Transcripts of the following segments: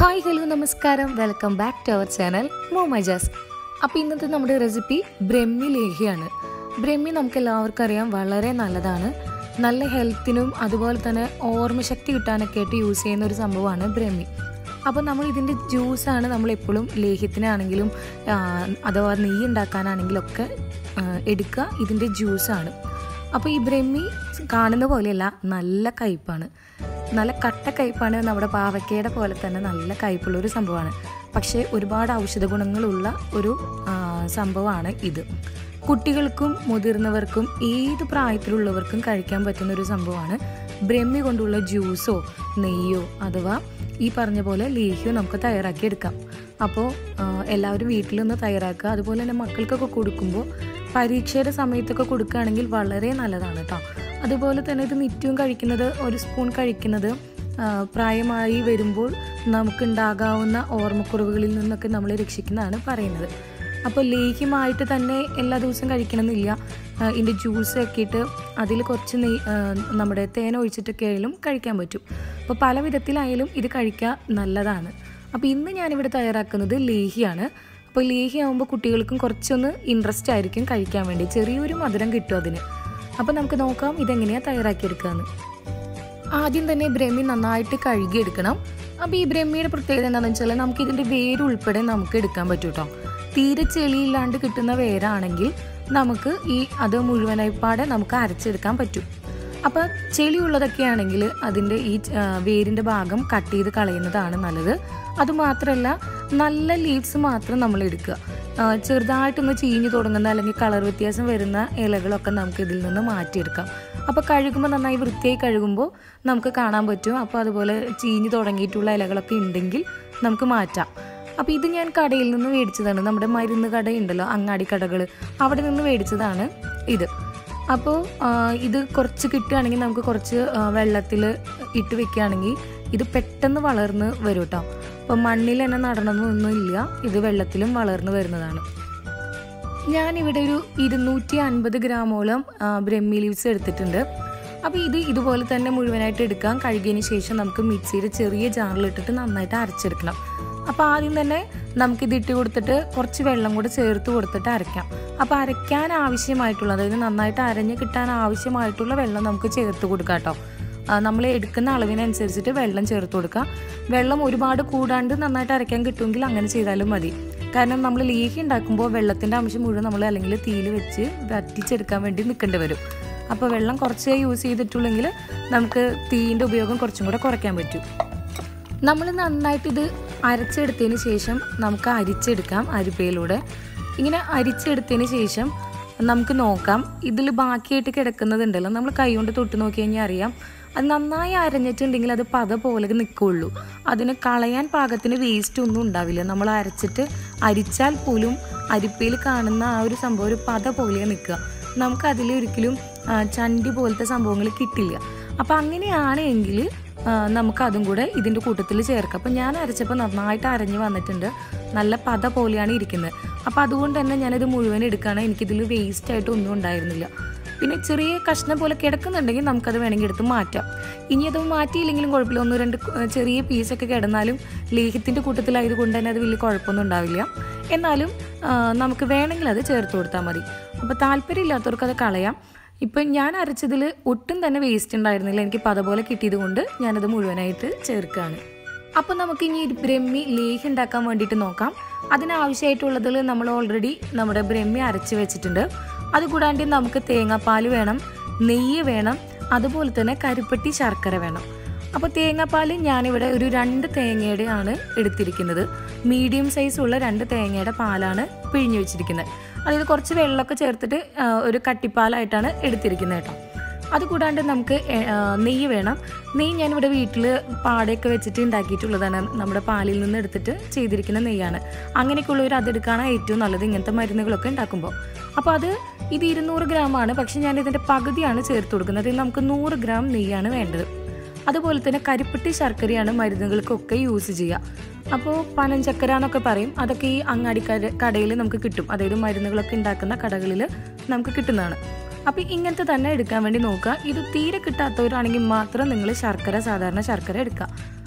hi hello നമസ്കാരം welcome back to our channel മോമജാസ് അപ്പോൾ ഇന്നത്തെ നമ്മുടെ റെസിപ്പി ബ്രഹ്മി ലേഹിയാണ് ബ്രഹ്മി നമുക്ക് എല്ലാവർക്കും അറിയാം വളരെ നല്ലതാണ് നല്ല ഹെൽത്തിനും അതുപോലെ തന്നെ ഓർമ്മശക്തി കിട്ടാനൊക്കെ ആയിട്ട് യൂസ് ചെയ്യുന്ന ഒരു സംഭവമാണ് ബ്രഹ്മി അപ്പോൾ നമ്മൾ ഇതിൻ്റെ ജ്യൂസാണ് നമ്മൾ എപ്പോഴും ലേഹ്യത്തിനാണെങ്കിലും ആ, അഥവാ നെയ്യ് ഉണ്ടാക്കാനാണെങ്കിലും ഒക്കെ ആ, എടുക്കുക ഇതിൻ്റെ ജ്യൂസാണ് അപ്പോൾ ഈ ബ്രഹ്മി കാണുന്ന പോലെയല്ല നല്ല കയ്പ്പാണ് നല്ല കട്ട കയ്പ്പാണ് നമ്മുടെ പാവയ്ക്കയുടെ പോലെ തന്നെ നല്ല കയ്പുള്ള ഒരു സംഭവമാണ് പക്ഷേ ഒരുപാട് ഔഷധ ഗുണങ്ങളുള്ള ഒരു ആ, സംഭവമാണ് ഇത് കുട്ടികൾക്കും മുതിർന്നവർക്കും ഏത് പ്രായത്തിലുള്ളവർക്കും കഴിക്കാൻ പറ്റുന്ന ഒരു സംഭവമാണ് ബ്രഹ്മി കൊണ്ടുള്ള ജ്യൂസോ നെയ്യോ അഥവാ ഈ പറഞ്ഞ പോലെ ലേഹ്യോ നമുക്ക് തയ്യാറാക്കി എടുക്കാം അപ്പോൾ എല്ലാവരും വീട്ടിലൊന്ന് തയ്യാറാക്കുക അതുപോലെ തന്നെ മക്കൾക്കൊക്കെ കൊടുക്കുമ്പോൾ പരീക്ഷയുടെ സമയത്തൊക്കെ കൊടുക്കുകയാണെങ്കിൽ വളരെ നല്ലതാണ് കേട്ടോ അതുപോലെ തന്നെ ഇത് നിത്യവും കഴിക്കുന്നത് ഒരു സ്പൂൺ കഴിക്കുന്നത് ആ, പ്രായമായി വരുമ്പോൾ നമുക്കുണ്ടാകാവുന്ന ഓർമ്മക്കുറവുകളിൽ നിന്നൊക്കെ നമ്മളെ രക്ഷിക്കുന്നതാണ് പറയുന്നത് അപ്പോൾ ലേഹ്യമായിട്ട് തന്നെ എല്ലാ ദിവസവും കഴിക്കണമെന്നില്ല ആ, ഇതിൻ്റെ ജ്യൂസ് ഒക്കെ ഇട്ട് അതിൽ കുറച്ച് നെയ് ആ, നമ്മുടെ തേൻ ഒഴിച്ചിട്ടൊക്കെ ആയാലും കഴിക്കാൻ പറ്റും അപ്പോൾ പല വിധത്തിലായാലും ഇത് കഴിക്കാൻ നല്ലതാണ് അപ്പോൾ ഇന്ന് ഞാനിവിടെ തയ്യാറാക്കുന്നത് ലേഹിയാണ് അപ്പോൾ ലേഹി ആകുമ്പോൾ കുട്ടികൾക്കും കുറച്ചൊന്ന് ഇൻട്രസ്റ്റ് ആയിരിക്കും കഴിക്കാൻ വേണ്ടി ചെറിയൊരു മധുരം കിട്ടും അതിന് അപ്പോൾ നമുക്ക് നോക്കാം ഇതെങ്ങനെയാണ് തയ്യാറാക്കിയെടുക്കാമെന്ന് ആദ്യം തന്നെ ബ്രഹ്മി നന്നായിട്ട് കഴുകിയെടുക്കണം അപ്പോൾ ഈ ബ്രഹ്മിയുടെ പ്രത്യേകത എന്താണെന്ന് വെച്ചാൽ നമുക്ക് ഇതിൻ്റെ വേര് ഉൾപ്പെടെ നമുക്ക് എടുക്കാൻ പറ്റും കേട്ടോ തീരെ ചെളിയില്ലാണ്ട് കിട്ടുന്ന വേരാണെങ്കിൽ നമുക്ക് ഈ അത് മുഴുവനായി പാടെ നമുക്ക് അരച്ചെടുക്കാൻ പറ്റും അപ്പോൾ ചെളിയുള്ളതൊക്കെ ആണെങ്കിൽ അതിൻ്റെ ഈ ആ, വേരിൻ്റെ ഭാഗം കട്ട് ചെയ്ത് കളയുന്നതാണ് നല്ലത് അതുമാത്രമല്ല നല്ല ലീവ്സ് മാത്രം നമ്മൾ എടുക്കുക ആ, ചെറുതായിട്ടൊന്ന് ചീഞ്ഞു തുടങ്ങുന്ന അല്ലെങ്കിൽ കളർ വ്യത്യാസം വരുന്ന ഇലകളൊക്കെ നമുക്ക് ഇതിൽ നിന്ന് മാറ്റിയെടുക്കാം അപ്പോൾ കഴുകുമ്പോൾ നന്നായി വൃത്തിയായി കഴുകുമ്പോൾ നമുക്ക് കാണാൻ പറ്റും അപ്പോൾ അതുപോലെ ചീഞ്ഞു തുടങ്ങിയിട്ടുള്ള ഇലകളൊക്കെ ഉണ്ടെങ്കിൽ നമുക്ക് മാറ്റാം അപ്പോൾ ഇത് ഞാൻ കടയിൽ നിന്ന് മേടിച്ചതാണ് നമ്മുടെ മരുന്ന് കടയുണ്ടല്ലോ അങ്ങാടി കടകൾ അവിടെ നിന്ന് മേടിച്ചതാണ് ഇത് അപ്പോൾ ആ, ഇത് കുറച്ച് കിട്ടുകയാണെങ്കിൽ നമുക്ക് കുറച്ച് വെള്ളത്തിൽ ഇട്ട് വെക്കുകയാണെങ്കിൽ ഇത് പെട്ടെന്ന് വളർന്ന് വരും കേട്ടോ അപ്പോൾ മണ്ണിൽ തന്നെ നടണമെന്നൊന്നുമില്ല ഇത് വെള്ളത്തിലും വളർന്നു വരുന്നതാണ് ഞാനിവിടെ ഒരു ഇരുന്നൂറ്റി അൻപത് ഗ്രാമോളം ആ, ബ്രഹ്മി ലീവ്സ് എടുത്തിട്ടുണ്ട് അപ്പോൾ ഇത് ഇതുപോലെ തന്നെ മുഴുവനായിട്ട് എടുക്കാം കഴുകിയതിന് ശേഷം നമുക്ക് മിക്സിയുടെ ചെറിയ ജാറിലിട്ടിട്ട് നന്നായിട്ട് അരച്ചെടുക്കണം അപ്പോൾ ആദ്യം തന്നെ നമുക്കിത് ഇട്ട് കൊടുത്തിട്ട് കുറച്ച് വെള്ളം കൂടെ ചേർത്ത് കൊടുത്തിട്ട് അരയ്ക്കാം അപ്പോൾ അരയ്ക്കാൻ ആവശ്യമായിട്ടുള്ള അതായത് നന്നായിട്ട് അരഞ്ഞ് കിട്ടാൻ ആവശ്യമായിട്ടുള്ള വെള്ളം നമുക്ക് ചേർത്ത് കൊടുക്കാം കേട്ടോ നമ്മൾ എടുക്കുന്ന അളവിനനുസരിച്ചിട്ട് വെള്ളം ചേർത്ത് കൊടുക്കുക വെള്ളം ഒരുപാട് കൂടാണ്ട് നന്നായിട്ട് അരയ്ക്കാൻ കിട്ടുമെങ്കിൽ അങ്ങനെ ചെയ്താലും മതി കാരണം നമ്മൾ ലേഹി ഉണ്ടാക്കുമ്പോൾ വെള്ളത്തിൻ്റെ അംശം മുഴുവൻ നമ്മൾ അല്ലെങ്കിൽ തീയിൽ വെച്ച് വറ്റിച്ചെടുക്കാൻ വേണ്ടി നിൽക്കേണ്ടി വരും അപ്പോൾ വെള്ളം കുറച്ചേ യൂസ് ചെയ്തിട്ടുള്ളെങ്കിൽ നമുക്ക് തീയിൻ്റെ ഉപയോഗം കുറച്ചും കൂടെ കുറയ്ക്കാൻ പറ്റും നമ്മൾ നന്നായിട്ട് ഇത് അരച്ചെടുത്തതിന് ശേഷം നമുക്ക് അരിച്ചെടുക്കാം അരിപ്പയിലൂടെ ഇങ്ങനെ അരിച്ചെടുത്തതിന് ശേഷം നമുക്ക് നോക്കാം ഇതിൽ ബാക്കിയായിട്ട് കിടക്കുന്നതുണ്ടല്ലോ നമ്മൾ കൈകൊണ്ട് തൊട്ട് നോക്കി കഴിഞ്ഞാൽ അറിയാം അത് നന്നായി അരഞ്ഞിട്ടുണ്ടെങ്കിൽ അത് പത പോലെ നിൽക്കുള്ളൂ അതിന് കളയാൻ പാകത്തിന് വേസ്റ്റ് ഒന്നും ഉണ്ടാവില്ല നമ്മൾ അരച്ചിട്ട് അരിച്ചാൽ പോലും അരിപ്പയിൽ കാണുന്ന ആ ഒരു സംഭവം ഒരു പത പോലെ നിൽക്കുക നമുക്ക് അതിൽ ഒരിക്കലും ആ, ചണ്ടി പോലത്തെ സംഭവങ്ങൾ കിട്ടില്ല അപ്പം അങ്ങനെയാണ് എങ്കിൽ ആ, നമുക്ക് അതും കൂടെ ഇതിൻ്റെ കൂട്ടത്തിൽ ചേർക്കാം അപ്പം ഞാൻ അരച്ചപ്പോൾ നന്നായിട്ട് അരഞ്ഞ് വന്നിട്ടുണ്ട് നല്ല പത പോലെയാണ് ഇരിക്കുന്നത് അപ്പോൾ അതുകൊണ്ട് തന്നെ ഞാനിത് മുഴുവൻ എടുക്കുകയാണ് എനിക്കിതിൽ വേസ്റ്റ് ആയിട്ട് ഒന്നും ഉണ്ടായിരുന്നില്ല പിന്നെ ചെറിയ കഷ്ണം പോലെ കിടക്കുന്നുണ്ടെങ്കിൽ നമുക്കത് വേണമെങ്കിൽ എടുത്ത് മാറ്റാം ഇനി അത് മാറ്റിയില്ലെങ്കിലും കുഴപ്പമില്ല ഒന്ന് രണ്ട് കു- ചെറിയ പീസൊക്കെ കിടന്നാലും ലേഹ്യത്തിൻ്റെ കൂട്ടത്തിലായതുകൊണ്ട് തന്നെ അത് വലിയ കുഴപ്പമൊന്നും ഉണ്ടാവില്ല എന്നാലും ആ, നമുക്ക് വേണമെങ്കിൽ അത് ചേർത്ത് കൊടുത്താൽ മതി അപ്പോൾ താല്പര്യമില്ലാത്തവർക്ക് അത് കളയാം ഇപ്പം ഞാൻ അരച്ചതിൽ ഒട്ടും തന്നെ വേസ്റ്റ് ഉണ്ടായിരുന്നില്ല എനിക്ക് പത പോലെ കിട്ടിയത് കൊണ്ട് ഞാനത് മുഴുവനായിട്ട് ചേർക്കുകയാണ് അപ്പോൾ നമുക്ക് ഇനി ഒരു ബ്രഹ്മി ലേഹ്യം ഉണ്ടാക്കാൻ വേണ്ടിയിട്ട് നോക്കാം അതിനാവശ്യമായിട്ടുള്ളതിൽ നമ്മൾ ഓൾറെഡി നമ്മുടെ ബ്രഹ്മി അരച്ച് വെച്ചിട്ടുണ്ട് അതുകൂടാണ്ട് നമുക്ക് തേങ്ങാപ്പാൽ വേണം നെയ്യ് വേണം അതുപോലെ തന്നെ കരിപ്പെട്ടി ശർക്കര വേണം അപ്പോൾ തേങ്ങാപ്പാൽ ഞാനിവിടെ ഒരു രണ്ട് തേങ്ങയുടെ ആണ് എടുത്തിരിക്കുന്നത് മീഡിയം സൈസ് ഉള്ള രണ്ട് തേങ്ങയുടെ പാലാണ് പിഴിഞ്ഞു വെച്ചിരിക്കുന്നത് അതായത് കുറച്ച് വെള്ളമൊക്കെ ചേർത്തിട്ട് ആ, ഒരു കട്ടിപ്പാലായിട്ടാണ് എടുത്തിരിക്കുന്നത് കേട്ടോ അതുകൂടാണ്ട് നമുക്ക് എ- ആ, നെയ്യ് വേണം നെയ്യ് ഞാനിവിടെ വീട്ടിൽ പാടയൊക്കെ വെച്ചിട്ട് ഉണ്ടാക്കിയിട്ടുള്ളതാണ് നമ്മുടെ പാലിൽ നിന്ന് എടുത്തിട്ട് ചെയ്തിരിക്കുന്ന നെയ്യാണ് അങ്ങനെയൊക്കെയുള്ളവർ അതെടുക്കാണ് ഏറ്റവും നല്ലത് ഇങ്ങനത്തെ മരുന്നുകളൊക്കെ ഉണ്ടാക്കുമ്പോൾ അപ്പോൾ അത് ഇത് ഇരുന്നൂറ് ഗ്രാമാണ് പക്ഷേ ഞാൻ ഇതിൻ്റെ പകുതിയാണ് ചേർത്ത് കൊടുക്കുന്നത് ഇതിൽ നമുക്ക് നൂറ് ഗ്രാം നെയ്യാണ് വേണ്ടത് അതുപോലെ തന്നെ കരിപ്പെട്ടി ശർക്കരയാണ് മരുന്നുകൾക്കൊക്കെ യൂസ് ചെയ്യുക അപ്പോൾ പനഞ്ചക്കര എന്നൊക്കെ പറയും അതൊക്കെ ഈ അങ്ങാടി കട കടയിൽ നമുക്ക് കിട്ടും അതായത് മരുന്നുകളൊക്കെ ഉണ്ടാക്കുന്ന കടകളിൽ നമുക്ക് കിട്ടുന്നതാണ് അപ്പോൾ ഇങ്ങനത്തെ തന്നെ എടുക്കാൻ വേണ്ടി നോക്കുക ഇത് തീരെ കിട്ടാത്തവരാണെങ്കിൽ മാത്രം നിങ്ങൾ ശർക്കര സാധാരണ ശർക്കര എടുക്കുക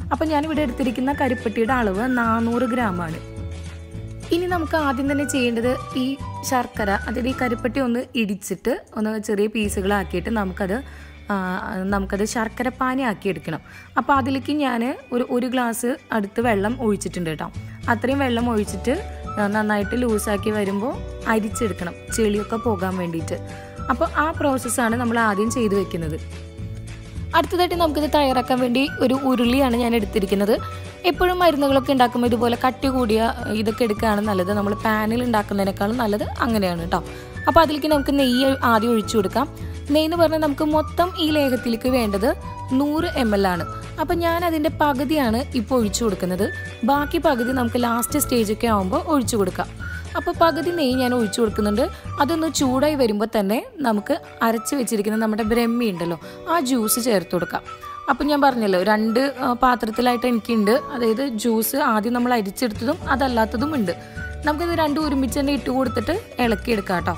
അപ്പോൾ ഞാനിവിടെ എടുത്തിരിക്കുന്ന കരിപ്പട്ടിയുടെ അളവ് നാനൂറ് ഗ്രാമാണ് ഇനി നമുക്ക് ആദ്യം തന്നെ ചെയ്യേണ്ടത് ഈ ശർക്കര അതായത് ഈ കരിപ്പട്ടി ഒന്ന് ഇടിച്ചിട്ട് ഒന്ന് ചെറിയ പീസുകളാക്കിയിട്ട് നമുക്കത് ആ, നമുക്കത് ശർക്കര പാനി ആക്കി എടുക്കണം അപ്പോൾ അതിലേക്ക് ഞാൻ ഒരു ഒരു ഗ്ലാസ് അടുത്ത് വെള്ളം ഒഴിച്ചിട്ടുണ്ട് കേട്ടോ അത്രയും വെള്ളം ഒഴിച്ചിട്ട് നന്നായിട്ട് ലൂസാക്കി വരുമ്പോൾ അരിച്ചെടുക്കണം ചെളിയൊക്കെ പോകാൻ വേണ്ടിയിട്ട് അപ്പോൾ ആ പ്രോസസ്സാണ് നമ്മൾ ആദ്യം ചെയ്തു വെക്കുന്നത് അടുത്തതായിട്ട് നമുക്കിത് തയ്യാറാക്കാൻ വേണ്ടി ഒരു ഉരുളിയാണ് ഞാൻ എടുത്തിരിക്കുന്നത് എപ്പോഴും മരുന്നുകളൊക്കെ ഉണ്ടാക്കുമ്പോൾ ഇതുപോലെ കട്ടി കൂടിയ ഇതൊക്കെ എടുക്കുകയാണ് നല്ലത് നമ്മൾ പാനിൽ ഉണ്ടാക്കുന്നതിനേക്കാളും നല്ലത് അങ്ങനെയാണ് കേട്ടോ അപ്പോൾ അതിലേക്ക് നമുക്ക് നെയ്യ് ആദ്യം ഒഴിച്ചു കൊടുക്കാം നെയ്യ് എന്ന് പറഞ്ഞാൽ നമുക്ക് മൊത്തം ഈ ലേഹത്തിലേക്ക് വേണ്ടത് നൂറ് എം എൽ ആണ് അപ്പം ഞാൻ അതിൻ്റെ പകുതിയാണ് ഇപ്പോൾ ഒഴിച്ചു കൊടുക്കുന്നത് ബാക്കി പകുതി നമുക്ക് ലാസ്റ്റ് സ്റ്റേജൊക്കെ ആകുമ്പോൾ ഒഴിച്ചു കൊടുക്കാം അപ്പോൾ പകുതി നെയ്യ് ഞാൻ ഒഴിച്ചു കൊടുക്കുന്നുണ്ട് അതൊന്ന് ചൂടായി വരുമ്പോൾ തന്നെ നമുക്ക് അരച്ച് വെച്ചിരിക്കുന്ന നമ്മുടെ ബ്രഹ്മി ഉണ്ടല്ലോ ആ ജ്യൂസ് ചേർത്ത് കൊടുക്കാം അപ്പം ഞാൻ പറഞ്ഞല്ലോ രണ്ട് ആ, പാത്രത്തിലായിട്ട് എനിക്കുണ്ട് അതായത് ജ്യൂസ് ആദ്യം നമ്മൾ അരിച്ചെടുത്തതും അതല്ലാത്തതും ഉണ്ട് നമുക്കിത് രണ്ടും ഒരുമിച്ച് തന്നെ ഇട്ട് കൊടുത്തിട്ട് ഇളക്കിയെടുക്കാം കേട്ടോ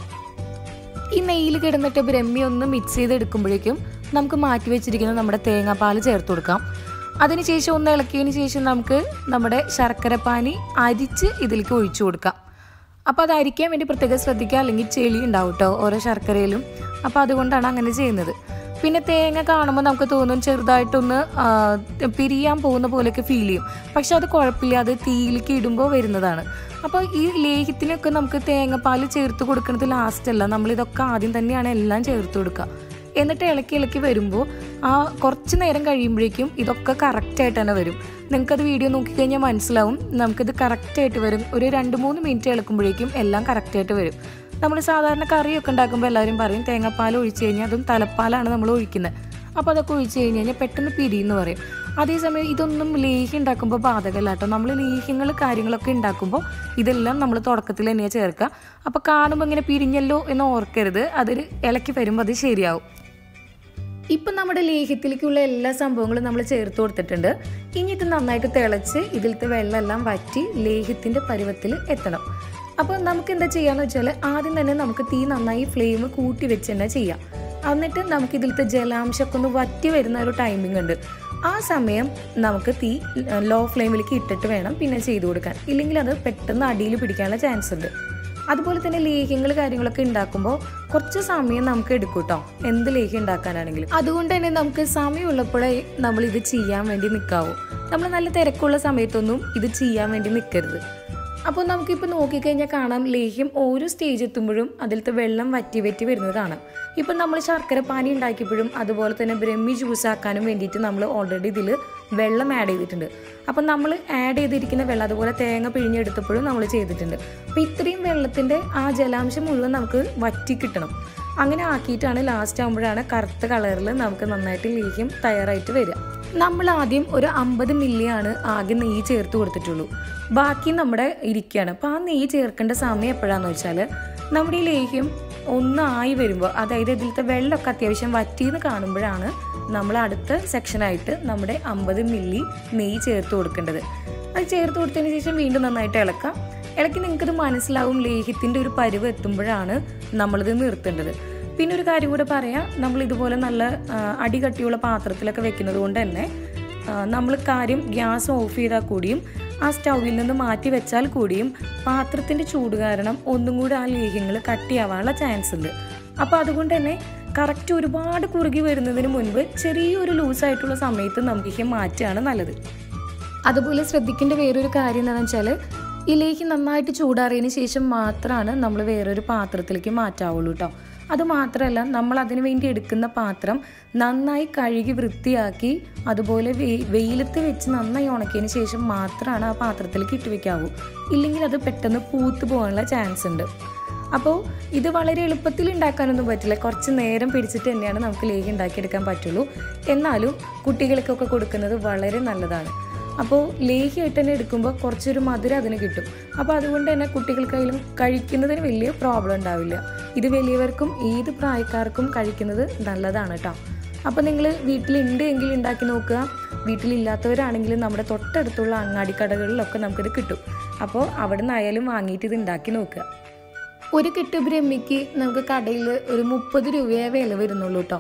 ഈ നെയ്യിൽ കിടന്നിട്ട് ബ്രഹ്മി ഒന്ന് മിക്സ് ചെയ്തെടുക്കുമ്പോഴേക്കും നമുക്ക് മാറ്റി വെച്ചിരിക്കുന്ന നമ്മുടെ തേങ്ങാപ്പാൽ ചേർത്ത് കൊടുക്കാം അതിനുശേഷം ഒന്ന് ഇളക്കിയതിന് ശേഷം നമുക്ക് നമ്മുടെ ശർക്കരപ്പാനി അരിച്ച് ഇതിലേക്ക് ഒഴിച്ചു കൊടുക്കാം അപ്പോൾ അത് അരിക്കാൻ വേണ്ടി പ്രത്യേകം ശ്രദ്ധിക്കുക അല്ലെങ്കിൽ ചെളി ഉണ്ടാവും കേട്ടോ ഓരോ ശർക്കരയിലും അപ്പോൾ അതുകൊണ്ടാണ് അങ്ങനെ ചെയ്യുന്നത് പിന്നെ തേങ്ങ കാണുമ്പോൾ നമുക്ക് തോന്നും ചെറുതായിട്ടൊന്ന് ആ, പിരിയാൻ പോകുന്ന പോലെയൊക്കെ ഫീൽ ചെയ്യും പക്ഷെ അത് കുഴപ്പമില്ല അത് തീയിലേക്ക് ഇടുമ്പോൾ വരുന്നതാണ് അപ്പോൾ ഈ ലേഹ്യത്തിനൊക്കെ നമുക്ക് തേങ്ങാപ്പാൽ ചേർത്ത് കൊടുക്കുന്നത് ലാസ്റ്റ് അല്ല നമ്മളിതൊക്കെ ആദ്യം തന്നെയാണ് എല്ലാം ചേർത്ത് കൊടുക്കുക എന്നിട്ട് ഇളക്കി ഇളക്കി വരുമ്പോൾ ആ കുറച്ച് നേരം കഴിയുമ്പോഴേക്കും ഇതൊക്കെ കറക്റ്റായിട്ട് തന്നെ വരും നിങ്ങൾക്കത് വീഡിയോ നോക്കിക്കഴിഞ്ഞാൽ മനസ്സിലാവും നമുക്കിത് കറക്റ്റായിട്ട് വരും ഒരു രണ്ട് മൂന്ന് മിനിറ്റ് ഇളക്കുമ്പോഴേക്കും എല്ലാം കറക്റ്റായിട്ട് വരും നമ്മൾ സാധാരണ കറിയൊക്കെ ഉണ്ടാക്കുമ്പോൾ എല്ലാവരും പറയും തേങ്ങാപ്പാൽ ഒഴിച്ച് കഴിഞ്ഞാൽ അതും തലപ്പാലാണ് നമ്മൾ ഒഴിക്കുന്നത് അപ്പോൾ അതൊക്കെ ഒഴിച്ച് കഴിഞ്ഞ് കഴിഞ്ഞാൽ പെട്ടെന്ന് പിരിയെന്ന് പറയും അതേസമയം ഇതൊന്നും ലേഹ്യം ഉണ്ടാക്കുമ്പോൾ ബാധകമല്ല കേട്ടോ നമ്മൾ ലേഹ്യങ്ങൾ കാര്യങ്ങളൊക്കെ ഉണ്ടാക്കുമ്പോൾ ഇതെല്ലാം നമ്മൾ തുടക്കത്തിൽ തന്നെയാണ് ചേർക്കുക അപ്പോൾ കാണുമ്പോൾ ഇങ്ങനെ പിരിഞ്ഞല്ലോ എന്ന് ഓർക്കരുത് അതൊരു ഇളക്കി വരുമ്പോൾ അത് ശരിയാവും ഇപ്പം നമ്മുടെ ലേഹ്യത്തിലേക്കുള്ള എല്ലാ സംഭവങ്ങളും നമ്മൾ ചേർത്ത് കൊടുത്തിട്ടുണ്ട് ഇനി ഇത് നന്നായിട്ട് തിളച്ച് ഇതിലത്തെ വെള്ളമെല്ലാം വറ്റി ലേഹ്യത്തിൻ്റെ പരുവത്തിൽ എത്തണം അപ്പോൾ നമുക്ക് എന്താ ചെയ്യാന്ന് വെച്ചാൽ ആദ്യം തന്നെ നമുക്ക് തീ നന്നായി ഫ്ലെയിം കൂട്ടി വെച്ച് തന്നെ ചെയ്യാം എന്നിട്ട് നമുക്ക് ഇതിലത്തെ ജലാംശമൊക്കെ ഒന്ന് വറ്റി വരുന്ന ഒരു ടൈമിംഗ് ഉണ്ട് ആ സമയം നമുക്ക് തീ ലോ ഫ്ലെയിമിലേക്ക് ഇട്ടിട്ട് വേണം പിന്നെ ചെയ്തു കൊടുക്കാൻ ഇല്ലെങ്കിൽ അത് പെട്ടെന്ന് അടിയിൽ പിടിക്കാനുള്ള ചാൻസ് ഉണ്ട് അതുപോലെ തന്നെ ലേഹ്യങ്ങൾ കാര്യങ്ങളൊക്കെ ഉണ്ടാക്കുമ്പോൾ കുറച്ച് സമയം നമുക്ക് എടുക്കും കേട്ടോ എന്ത് ലേഹ്യം ഉണ്ടാക്കാനാണെങ്കിലും അതുകൊണ്ട് തന്നെ നമുക്ക് സമയമുള്ളപ്പോഴേ നമ്മൾ ഇത് ചെയ്യാൻ വേണ്ടി നിൽക്കാവൂ നമ്മൾ നല്ല തിരക്കുള്ള സമയത്തൊന്നും ഇത് ചെയ്യാൻ വേണ്ടി നിൽക്കരുത് അപ്പോൾ നമുക്കിപ്പോൾ നോക്കിക്കഴിഞ്ഞാൽ കാണാം ലേഹ്യം ഓരോ സ്റ്റേജ് എത്തുമ്പോഴും അതിലത്തെ വെള്ളം വറ്റി വറ്റി വരുന്നത് കാണാം ഇപ്പം നമ്മൾ ശർക്കര പാനി ഉണ്ടാക്കിയപ്പോഴും അതുപോലെ തന്നെ ബ്രഹ്മി ജ്യൂസ് ആക്കാനും വേണ്ടിയിട്ട് നമ്മൾ ഓൾറെഡി ഇതിൽ വെള്ളം ആഡ് ചെയ്തിട്ടുണ്ട് അപ്പം നമ്മൾ ആഡ് ചെയ്തിരിക്കുന്ന വെള്ളം അതുപോലെ തേങ്ങ പിഴിഞ്ഞെടുത്തപ്പോഴും നമ്മൾ ചെയ്തിട്ടുണ്ട് അപ്പോൾ ഇത്രയും വെള്ളത്തിൻ്റെ ആ ജലാംശം മുഴുവൻ നമുക്ക് വറ്റി കിട്ടണം അങ്ങനെ ആക്കിയിട്ടാണ് ലാസ്റ്റ് ആകുമ്പോഴാണ് കറുത്ത കളറിൽ നമുക്ക് നന്നായിട്ട് ലേഹ്യം തയ്യാറായിട്ട് വരിക നമ്മൾ ആദ്യം ഒരു അമ്പത് മില്ലിയാണ് ആകെ നെയ്യ് ചേർത്ത് കൊടുത്തിട്ടുള്ളൂ ബാക്കി നമ്മുടെ ഇരിക്കുകയാണ് അപ്പോൾ ആ നെയ്യ് ചേർക്കേണ്ട സമയം എപ്പോഴാന്ന് വെച്ചാൽ നമ്മുടെ ഈ ലേഹ്യം ഒന്നായി വരുമ്പോൾ അതായത് ഇതിലത്തെ വെള്ളമൊക്കെ അത്യാവശ്യം വറ്റിയെന്ന് കാണുമ്പോഴാണ് നമ്മൾ അടുത്ത സെക്ഷനായിട്ട് നമ്മുടെ അമ്പത് മില്ലി നെയ്യ് ചേർത്ത് കൊടുക്കേണ്ടത് അത് ചേർത്ത് കൊടുത്തതിന് ശേഷം വീണ്ടും നന്നായിട്ട് ഇളക്കാം ഇളക്കി നിങ്ങൾക്കത് മനസ്സിലാവും ലേഹ്യത്തിൻ്റെ ഒരു പരുവ് എത്തുമ്പോഴാണ് നമ്മളിത് നിർത്തേണ്ടത് പിന്നെ ഒരു കാര്യം കൂടെ പറയാം നമ്മൾ ഇതുപോലെ നല്ല ആ, അടികട്ടിയുള്ള പാത്രത്തിലൊക്കെ വെക്കുന്നത് കൊണ്ട് തന്നെ നമ്മൾ കാര്യം ഗ്യാസ് ഓഫ് ചെയ്താൽ കൂടിയും ആ സ്റ്റൗവിൽ നിന്ന് മാറ്റി വെച്ചാൽ കൂടിയും പാത്രത്തിൻ്റെ ചൂട് കാരണം ഒന്നും കൂടി ആ ലേഹ്യങ്ങൾ കട്ടിയാവാനുള്ള ചാൻസ് ഉണ്ട് അപ്പോൾ അതുകൊണ്ട് തന്നെ കറക്റ്റ് ഒരുപാട് കുറുകി വരുന്നതിന് മുൻപ് ചെറിയൊരു ലൂസായിട്ടുള്ള സമയത്ത് നമുക്ക് ലേഹ്യം മാറ്റുകയാണ് നല്ലത് അതുപോലെ ശ്രദ്ധിക്കേണ്ട വേറൊരു കാര്യം എന്താണെന്ന് വെച്ചാൽ ഈ ലേഹ്യം നന്നായിട്ട് ചൂടാറിയതിന് ശേഷം മാത്രമാണ് നമ്മൾ വേറൊരു പാത്രത്തിലേക്ക് മാറ്റാവുള്ളൂ കേട്ടോ അത് മാത്രമല്ല നമ്മൾ അതിന് വേണ്ടി എടുക്കുന്ന പാത്രം നന്നായി കഴുകി വൃത്തിയാക്കി അതുപോലെ വെ- വെയിലത്ത് വെച്ച് നന്നായി ഉണക്കിയതിന് ശേഷം മാത്രമാണ് ആ പാത്രത്തിലേക്ക് ഇട്ട് വെക്കാവൂ ഇല്ലെങ്കിൽ അത് പെട്ടെന്ന് പൂത്ത് പോകാനുള്ള ചാൻസ് ഉണ്ട് അപ്പോൾ ഇത് വളരെ എളുപ്പത്തിൽ ഉണ്ടാക്കാനൊന്നും പറ്റില്ല കുറച്ച് നേരം പിടിച്ചിട്ട് തന്നെയാണ് നമുക്ക് ലേഹ്യം ഉണ്ടാക്കിയെടുക്കാൻ പറ്റുള്ളൂ എന്നാലും കുട്ടികൾക്കൊക്കെ കൊടുക്കുന്നത് വളരെ നല്ലതാണ് അപ്പോൾ ലേഹ്യമായിട്ട് തന്നെ എടുക്കുമ്പോൾ കുറച്ചൊരു മധുരം അതിന് കിട്ടും അപ്പോൾ അതുകൊണ്ട് തന്നെ കുട്ടികൾക്കായാലും കഴിക്കുന്നതിന് വലിയ പ്രോബ്ലം ഉണ്ടാവില്ല ഇത് വലിയവർക്കും ഏത് പ്രായക്കാർക്കും കഴിക്കുന്നത് നല്ലതാണ് കേട്ടോ അപ്പോൾ നിങ്ങൾ വീട്ടിലുണ്ട് എങ്കിൽ ഉണ്ടാക്കി നോക്കുക വീട്ടിലില്ലാത്തവരാണെങ്കിൽ നമ്മുടെ തൊട്ടടുത്തുള്ള അങ്ങാടി കടകളിലൊക്കെ നമുക്കിത് കിട്ടും അപ്പോൾ അവിടെ നിന്നായാലും വാങ്ങിയിട്ട് ഇത് ഉണ്ടാക്കി നോക്കുക ഒരു കെട്ട് ബ്രഹ്മിക്ക് നമുക്ക് കടയിൽ ഒരു മുപ്പത് രൂപയെ വില വരുന്നുള്ളൂ കേട്ടോ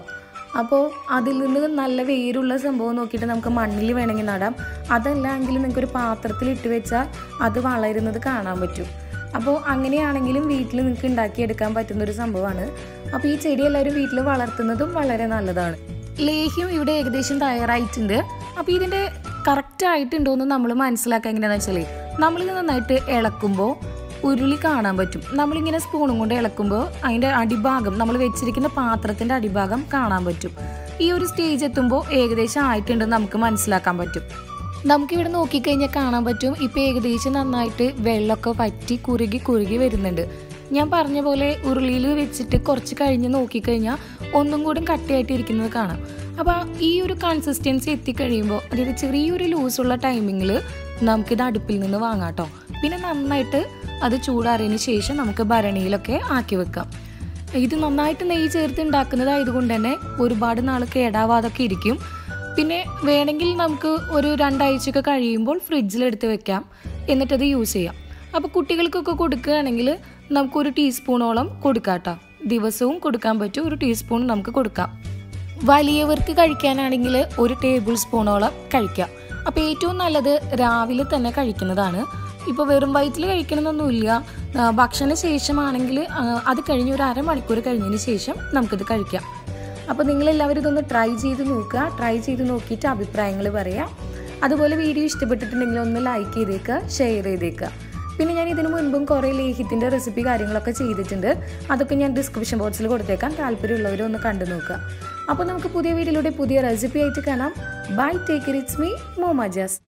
അപ്പോൾ അതിൽ നിന്ന് നല്ല വേരുള്ള സംഭവം നോക്കിയിട്ട് നമുക്ക് മണ്ണിൽ വേണമെങ്കിൽ നടാം അതല്ലെങ്കിൽ നിങ്ങൾക്കൊരു പാത്രത്തിൽ ഇട്ട് വെച്ചാൽ അത് വളരുന്നത് കാണാൻ പറ്റും അപ്പോൾ അങ്ങനെയാണെങ്കിലും വീട്ടിൽ നിങ്ങൾക്ക് ഉണ്ടാക്കിയെടുക്കാൻ പറ്റുന്ന ഒരു സംഭവമാണ് അപ്പോൾ ഈ ചെടി എല്ലാവരും വീട്ടിൽ വളർത്തുന്നതും വളരെ നല്ലതാണ് ലേഹ്യം ഇവിടെ ഏകദേശം തയ്യാറായിട്ടുണ്ട് അപ്പോൾ ഇതിൻ്റെ കറക്റ്റ് ആയിട്ടുണ്ടോ എന്ന് നമ്മൾ മനസ്സിലാക്കാൻ എങ്ങനെയാണെന്ന് വെച്ചാൽ നമ്മളിത് നന്നായിട്ട് ഇളക്കുമ്പോൾ ഉരുളി കാണാൻ പറ്റും നമ്മളിങ്ങനെ സ്പൂണും കൊണ്ട് ഇളക്കുമ്പോൾ അതിൻ്റെ അടിഭാഗം നമ്മൾ വെച്ചിരിക്കുന്ന പാത്രത്തിൻ്റെ അടിഭാഗം കാണാൻ പറ്റും ഈ ഒരു സ്റ്റേജ് എത്തുമ്പോൾ ഏകദേശം ആയിട്ടുണ്ടെന്ന് നമുക്ക് മനസ്സിലാക്കാൻ പറ്റും നമുക്കിവിടെ നോക്കിക്കഴിഞ്ഞാൽ കാണാൻ പറ്റും ഇപ്പോൾ ഏകദേശം നന്നായിട്ട് വെള്ളമൊക്കെ വറ്റി കുറുകി കുറുകി വരുന്നുണ്ട് ഞാൻ പറഞ്ഞ പോലെ ഉരുളിയിൽ വെച്ചിട്ട് കുറച്ച് കഴിഞ്ഞ് നോക്കിക്കഴിഞ്ഞാൽ ഒന്നും കൂടി കട്ടിയായിട്ട് ഇരിക്കുന്നത് കാണാം അപ്പോൾ ഈ ഒരു കൺസിസ്റ്റൻസി എത്തിക്കഴിയുമ്പോൾ അതായത് ചെറിയൊരു ലൂസുള്ള ടൈമിങ്ങിൽ നമുക്കിത് അടുപ്പിൽ നിന്ന് വാങ്ങാം കേട്ടോ പിന്നെ നന്നായിട്ട് അത് ചൂടാറിയതിന് ശേഷം നമുക്ക് ഭരണിയിലൊക്കെ ആക്കി വെക്കാം ഇത് നന്നായിട്ട് നെയ്യ് ചേർത്ത് ഉണ്ടാക്കുന്നതായതുകൊണ്ട് തന്നെ ഒരുപാട് നാൾ കേടാവാതൊക്കെ ഇരിക്കും പിന്നെ വേണമെങ്കിൽ നമുക്ക് ഒരു രണ്ടാഴ്ചയൊക്കെ കഴിയുമ്പോൾ ഫ്രിഡ്ജിലെടുത്ത് വെക്കാം എന്നിട്ടത് യൂസ് ചെയ്യാം അപ്പോൾ കുട്ടികൾക്കൊക്കെ കൊടുക്കുകയാണെങ്കിൽ നമുക്കൊരു ടീസ്പൂണോളം കൊടുക്കാം കേട്ടോ ദിവസവും കൊടുക്കാൻ പറ്റും ഒരു ടീസ്പൂൺ നമുക്ക് കൊടുക്കാം വലിയവർക്ക് കഴിക്കാനാണെങ്കിൽ ഒരു ടേബിൾ സ്പൂണോളം കഴിക്കാം അപ്പോൾ ഏറ്റവും നല്ലത് രാവിലെ തന്നെ കഴിക്കുന്നതാണ് ഇപ്പോൾ വെറും വയറ്റിൽ കഴിക്കണമെന്നൊന്നുമില്ല ആ, ഭക്ഷണ ശേഷമാണെങ്കിൽ ആ, അത് കഴിഞ്ഞ് ഒരു അരമണിക്കൂർ കഴിഞ്ഞതിന് ശേഷം നമുക്കിത് കഴിക്കാം അപ്പോൾ നിങ്ങളെല്ലാവരും ഇതൊന്ന് ട്രൈ ചെയ്ത് നോക്കുക ട്രൈ ചെയ്ത് നോക്കിയിട്ട് അഭിപ്രായങ്ങൾ പറയാം അതുപോലെ വീഡിയോ ഇഷ്ടപ്പെട്ടിട്ടുണ്ടെങ്കിൽ ഒന്ന് ലൈക്ക് ചെയ്തേക്കുക ഷെയർ ചെയ്തേക്കുക പിന്നെ ഞാൻ ഇതിനു മുൻപും കുറേ ലേഹ്യത്തിൻ്റെ റെസിപ്പി കാര്യങ്ങളൊക്കെ ചെയ്തിട്ടുണ്ട് അതൊക്കെ ഞാൻ ഡിസ്ക്രിപ്ഷൻ ബോക്സിൽ കൊടുത്തേക്കാം താല്പര്യമുള്ളവരും ഒന്ന് കണ്ടു നോക്കുക അപ്പോൾ നമുക്ക് പുതിയ വീഡിയോയിലൂടെ പുതിയ റെസിപ്പി ആയിട്ട് കാണാം ബൈ ടേക്ക് ഇറ്റ്സ് മീ മോമ ജസ്